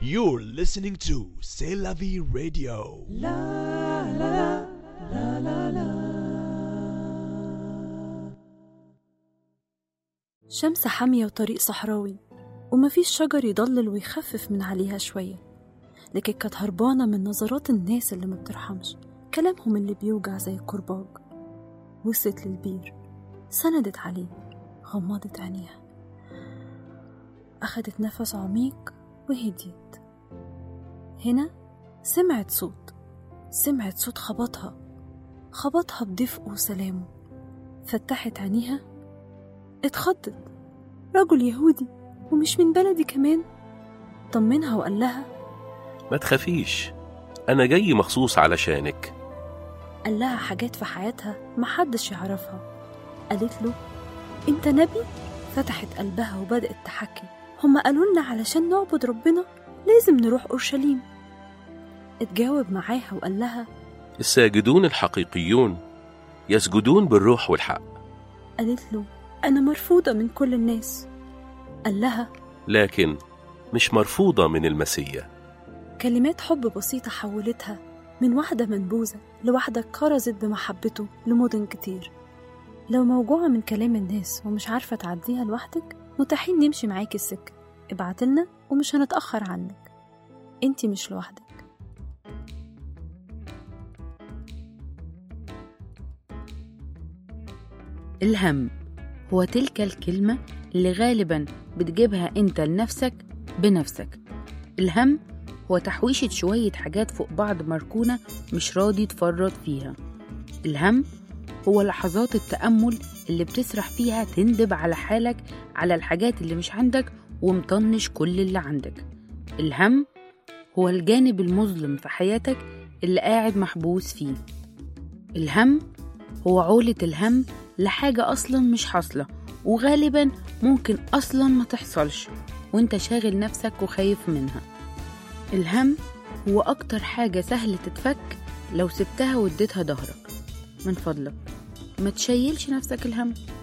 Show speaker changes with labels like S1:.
S1: You're listening to C'est la vie radio.
S2: شمس حامية وطريق صحراوي ومفيش شجر يضلل ويخفف من عليها شوية لكن كانت هربانة من نظرات الناس اللي ما بترحمش كلامهم اللي بيوجع زي الكرباج وصلت للبير سندت عليه غمضت عينيها أخدت نفس عميق وهديت هنا سمعت صوت سمعت صوت خبطها خبطها بدفء وسلامه فتحت عينيها اتخضت رجل يهودي ومش من بلدي كمان طمنها وقال لها
S3: ما تخافيش أنا جاي مخصوص علشانك
S2: قال لها حاجات في حياتها محدش يعرفها قالت له انت نبي فتحت قلبها وبدأت تحكي هما قالوا لنا علشان نعبد ربنا لازم نروح أورشليم اتجاوب معاها وقال لها
S3: الساجدون الحقيقيون يسجدون بالروح والحق
S2: قالت له أنا مرفوضة من كل الناس قال لها
S3: لكن مش مرفوضة من المسيح
S2: كلمات حب بسيطة حولتها من واحدة منبوذة لواحدة كرزت بمحبته لمدن كتير لو موجوعة من كلام الناس ومش عارفة تعديها لوحدك متاحين نمشي معاكي السكة ابعتلنا ومش هنتأخر عنك انتي مش لوحدك
S4: الهم هو تلك الكلمة اللي غالبا بتجيبها انت لنفسك بنفسك الهم هو تحويشة شوية حاجات فوق بعض مركونة مش راضي تفرط فيها الهم هو لحظات التأمل اللي بتسرح فيها تندب على حالك على الحاجات اللي مش عندك ومطنش كل اللي عندك الهم هو الجانب المظلم في حياتك اللي قاعد محبوس فيه الهم هو عولة الهم لحاجة أصلا مش حاصلة وغالبا ممكن أصلا ما تحصلش وانت شاغل نفسك وخايف منها الهم هو أكتر حاجة سهل تتفك لو سبتها واديتها ظهرك من فضلك ما تشيلش نفسك الهم